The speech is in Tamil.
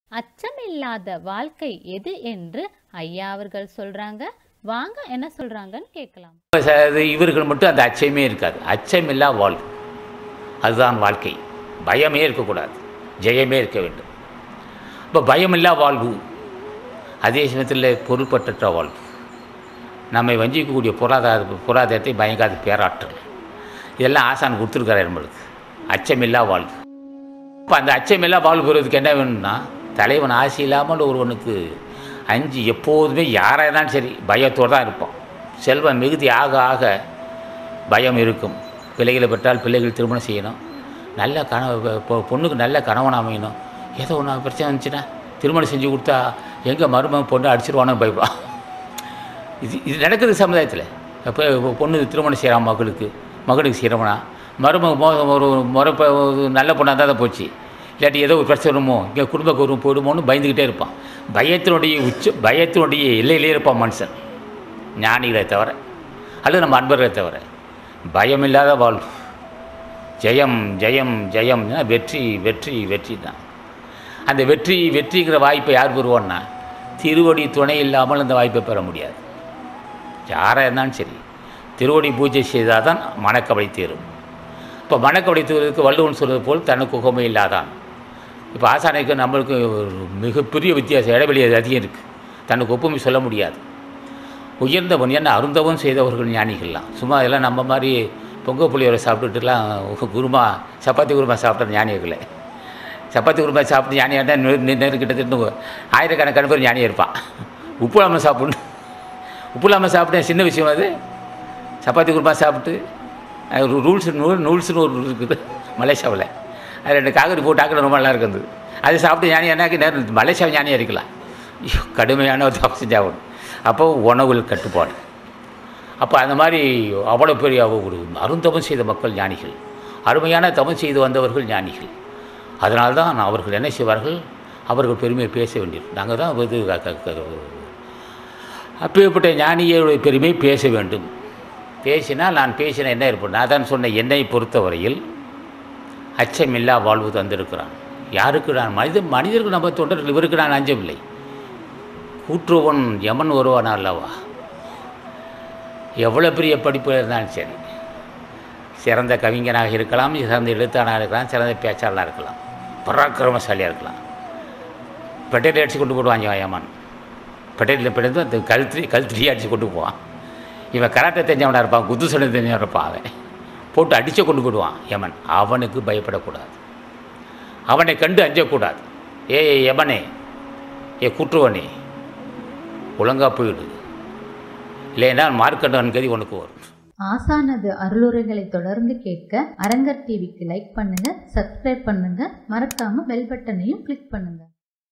அச்சமில்லாத வாழ்க்கை எது என்று ஐயா அவர்கள் சொல்றாங்க வாங்க என்ன சொல்றாங்கன்னு கேட்கலாம் இப்ப ச- இது இவர்கள் மட்டும் அந்த அச்சமே இருக்காது அச்சமில்லா வாழ்வு அதுதான் வாழ்க்கை பயமே இருக்கக்கூடாது ஜெயமே இருக்க வேண்டும் இப்போ பயமில்லா வாழ்வு அதே சமயத்தில் பொருள்பற்ற வாழ்வு நம்மை வஞ்சிக்கக்கூடிய பொருளாதார பொருளாதாரத்தை பயங்காத பேராற்றல் இதெல்லாம் ஆசான் கொடுத்துருக்காரு நம்மளுக்கு அச்சமில்லா வாழ்வு இப்போ அந்த அச்சமில்லா வாழ்வு பெறுவதற்கு என்ன வேணும்னா தலைவன் ஆசை இல்லாமல் ஒருவனுக்கு அஞ்சு எப்போதுமே யாராக இருந்தாலும் சரி பயத்தோடு தான் இருப்போம் செல்வம் மிகுதி ஆக ஆக பயம் இருக்கும் பிள்ளைகளை பெற்றால் பிள்ளைகள் திருமணம் செய்யணும் நல்ல கணவ பொ- பொண்ணுக்கு நல்ல கணவன் அமையணும் ஏதோ ஒன்று பிரச்சனை வந்துச்சுன்னா திருமணம் செஞ்சு கொடுத்தா எங்கே மருமகன் பொண்ணு அடிச்சிருவானு பயப்படான் இது இது நடக்குது சமுதாயத்தில் இப்போ பொண்ணு திருமணம் செய்கிறான் மகளுக்கு மகனுக்கு செய்கிறவனா மருமக மோ ஒரு முறை இப்போ ஒரு நல்ல பொண்ணாக தான் தான் போச்சு இல்லாட்டி ஏதோ ஒரு பிரச்சனை வருமோ இங்கே குடும்ப கௌரவம் போயிடுமோன்னு பயந்துக்கிட்டே இருப்பான் பயத்தினுடைய உச்ச பயத்தினுடைய எல்லையிலே இருப்பான் மனுஷன் ஞானிகளை தவிர அல்லது நம்ம அன்பர்களை தவிர பயமில்லாத வாழ்வு ஜெயம் ஜெயம் ஜெயம்னா வெற்றி வெற்றி வெற்றி தான் அந்த வெற்றி வெற்றிங்கிற வாய்ப்பை யார் பெறுவோன்னா திருவடி துணை இல்லாமல் அந்த வாய்ப்பை பெற முடியாது யாராக இருந்தாலும் சரி திருவடி பூஜை செய்தால் தான் மனக்கவலை தீரும் இப்போ மனக்கவலை தீர்வதற்கு வள்ளுவன் சொல்வது போல் தனக்கு உகமை இல்லாதான் இப்போ ஆசானைக்கு நம்மளுக்கு ஒரு மிகப்பெரிய வித்தியாசம் இடைவெளி அது அதிகம் இருக்குது தனக்கு ஒப்புமை சொல்ல முடியாது உயர்ந்தவன் என்ன அருந்தவன் செய்தவர்கள் ஞானிகள்லாம் சும்மா இதெல்லாம் நம்ம மாதிரி பொங்க புளியோரை சாப்பிட்டுட்டுலாம் குருமா சப்பாத்தி குருமா சாப்பிட்ட ஞானிகளே சப்பாத்தி குருமா சாப்பிட்டு ஞானியாட்டா நேரு கிட்டத்தட்ட ஆயிரக்கணக்கான பேர் ஞானியாக இருப்பான் உப்பு இல்லாமல் சாப்பிடணும் உப்பு இல்லாமல் சாப்பிட்டேன் சின்ன விஷயம் அது சப்பாத்தி குருமா சாப்பிட்டு அது ஒரு ரூல்ஸ் நூல் நூல்ஸ்னு ஒரு இருக்குது மலேசியாவில் அது ரெண்டு காகரி போட்டு ஆக்கிட ரொம்ப நல்லா இருக்குது அது சாப்பிட்டு ஞானி என்னாக்கி நேரம் மலேசியாவை ஞானியாக இருக்கலாம் ஐயோ, கடுமையான ஒரு தப்பு செஞ்சாகணும் அப்போ உணவுகள் கட்டுப்பாடு அப்போ அந்த மாதிரி அவ்வளோ பெரிய ஒரு அருந்தவம் செய்த மக்கள் ஞானிகள் அருமையான தவம் செய்து வந்தவர்கள் ஞானிகள் அதனால்தான் அவர்கள் என்ன செய்வார்கள் அவர்கள் பெருமையை பேச வேண்டியது நாங்கள் தான் இது க- க- க- அப்பேற்பட்ட ஞானியோடைய பெருமை பேச வேண்டும் பேசினால் நான் பேசின என்ன ஏற்படும் நான் தான் சொன்ன என்னை பொறுத்தவரையில் அச்சமில்லா வாழ்வு தந்திருக்கிறான் யாருக்கு நான் மனித மனிதருக்கு நம்ம தொண்டர்கள் இவருக்கு நான் அஞ்சமில்லை கூற்றுவன் யமன் ஒருவன் அல்லவா எவ்வளோ பெரிய படிப்பு இருந்தாலும் சரி சிறந்த கவிஞனாக இருக்கலாம் சிறந்த எழுத்தாளராக இருக்கலாம் சிறந்த பேச்சாளராக இருக்கலாம் பராக்கிரமசாலியாக இருக்கலாம் பெட்டையில் அடித்து கொண்டு போடுவாங்க யமன் பெட்டையில் பிடிந்து அந்த கழுத்து கழுத்துலேயே அடித்து கொண்டு போவான் இவன் கராட்டை தெரிஞ்சவனாக இருப்பான் குத்து சொல்லி தெரிஞ்சவன் இருப்பான் அவன் போட்டு அடித்து கொண்டு போடுவான் யமன் அவனுக்கு பயப்படக்கூடாது அவனை கண்டு அஞ்சக்கூடாது ஏ யமனே ஏ குற்றுவனே ஒழுங்கா போயிடு இல்லைன்னா மார்க்கண்டன் கதி உனக்கு வரும் ஆசானது அருளுரைகளை தொடர்ந்து கேட்க அரங்கர் டிவிக்கு லைக் பண்ணுங்க சப்ஸ்கிரைப் பண்ணுங்க மறக்காம பெல் பட்டனையும் கிளிக் பண்ணுங்க